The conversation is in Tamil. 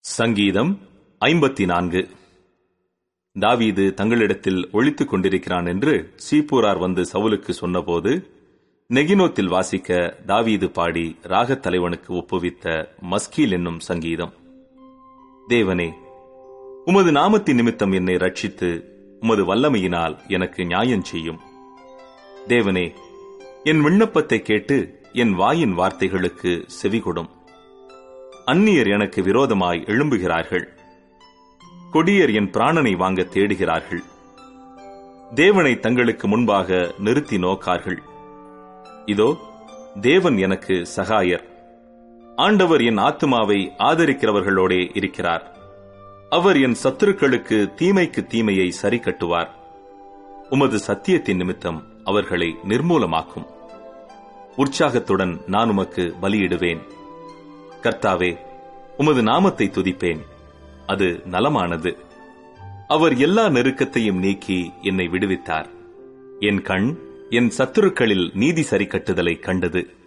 சங்கீதம் ஐம்பத்தி நான்கு தாவீது தங்களிடத்தில் ஒழித்துக் கொண்டிருக்கிறான் என்று சீப்பூரார் வந்து சவுலுக்கு சொன்னபோது நெகினோத்தில் வாசிக்க தாவீது பாடி ராகத் தலைவனுக்கு ஒப்புவித்த மஸ்கீல் என்னும் சங்கீதம் தேவனே உமது நாமத்தின் நிமித்தம் என்னை ரட்சித்து உமது வல்லமையினால் எனக்கு நியாயம் செய்யும் தேவனே என் விண்ணப்பத்தை கேட்டு என் வாயின் வார்த்தைகளுக்கு செவிகொடும் அந்நியர் எனக்கு விரோதமாய் எழும்புகிறார்கள் கொடியர் என் பிராணனை வாங்க தேடுகிறார்கள் தேவனை தங்களுக்கு முன்பாக நிறுத்தி நோக்கார்கள் இதோ தேவன் எனக்கு சகாயர் ஆண்டவர் என் ஆத்துமாவை ஆதரிக்கிறவர்களோடே இருக்கிறார் அவர் என் சத்துருக்களுக்கு தீமைக்கு தீமையை சரி கட்டுவார் உமது சத்தியத்தின் நிமித்தம் அவர்களை நிர்மூலமாக்கும் உற்சாகத்துடன் நான் உமக்கு பலியிடுவேன் கர்த்தாவே உமது நாமத்தை துதிப்பேன் அது நலமானது அவர் எல்லா நெருக்கத்தையும் நீக்கி என்னை விடுவித்தார் என் கண் என் சத்துருக்களில் நீதி சரி கட்டுதலை கண்டது